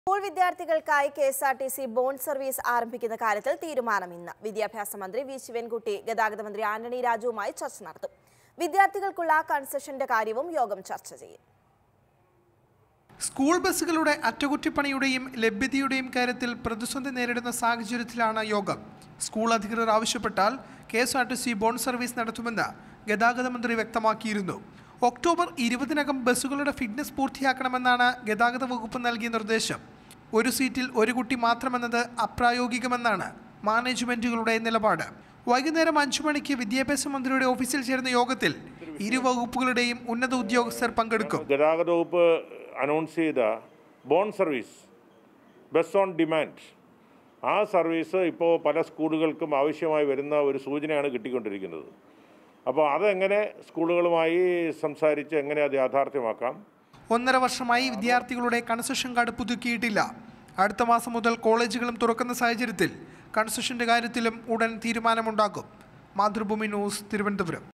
school വിദ്യാർത്ഥികൾക്കായി K S R T C bond service ആരംഭിക്കുന്ന കാര്യത്തിൽ തീരുമാനം ഇന്ന് വിദ്യാഭ്യാസ മന്ത്രി വി ശിവൻകുട്ടി ഗതാഗത മന്ത്രി ആന്റണി രാജുവുമായി ചർച്ച നടത്തും വിദ്യാർത്ഥികൾക്കുള്ള കൺസെഷന്റെ കാര്യവും യോഗം ചർച്ച ചെയ്യും സ്കൂൾ ബസ്സുകളുടെ അറ്റകുറ്റപ്പണിയുടെയും ലഭ്യതയുടെയും കാര്യത്തിൽ പ്രതിസന്ധി നേരിടുന്ന സാഹചര്യത്തിലാണ് യോഗം സ്കൂൾ അധികൃതർ ആവശ്യപ്പെട്ടാൽ K S R T C bond service നടത്തുമെന്ന് ഗതാഗത മന്ത്രി വ്യക്തമാക്കിയിരുന്നു ഒക്ടോബർ ഇരുപതിനകം ബസ്സുകളുടെ ഫിറ്റ്നസ് പൂർത്തിയാക്കണമെന്നാണ് ഗതാഗത വകുപ്പ് നൽകിയ നിർദ്ദേശം ഒരു സീറ്റിൽ ഒരു കുട്ടി മാത്രമെന്നത് അപ്രായോഗികമെന്നാണ് മാനേജ്മെന്റുകളുടെ നിലപാട് വൈകുന്നേരം അഞ്ചു മണിക്ക് വിദ്യാഭ്യാസ മന്ത്രിയുടെ ഓഫീസിൽ ചേരുന്ന യോഗത്തിൽ ഇരു വകുപ്പുകളുടെയും ഉന്നത ഉദ്യോഗസ്ഥർ പങ്കെടുക്കും ഗതാഗത വകുപ്പ് അനൗൺസ് ചെയ്ത bond service bus on demand ആ സർവീസ് ഇപ്പോൾ പല സ്കൂളുകൾക്കും ആവശ്യമായി വരുന്ന ഒരു സൂചനയാണ് കിട്ടിക്കൊണ്ടിരിക്കുന്നത് അപ്പോൾ അതെങ്ങനെ സ്കൂളുകളുമായി സംസാരിച്ച് എങ്ങനെ അത് യാഥാർത്ഥ്യമാക്കാം ഒന്നര വർഷമായി വിദ്യാർത്ഥികളുടെ കൺസെഷൻ കാർഡ് പുതുക്കിയിട്ടില്ല അടുത്ത മാസം മുതൽ കോളേജുകളും തുറക്കുന്ന സാഹചര്യത്തിൽ കൺസെഷന്റെ കാര്യത്തിലും ഉടൻ തീരുമാനമുണ്ടാകും മാതൃഭൂമി ന്യൂസ് തിരുവനന്തപുരം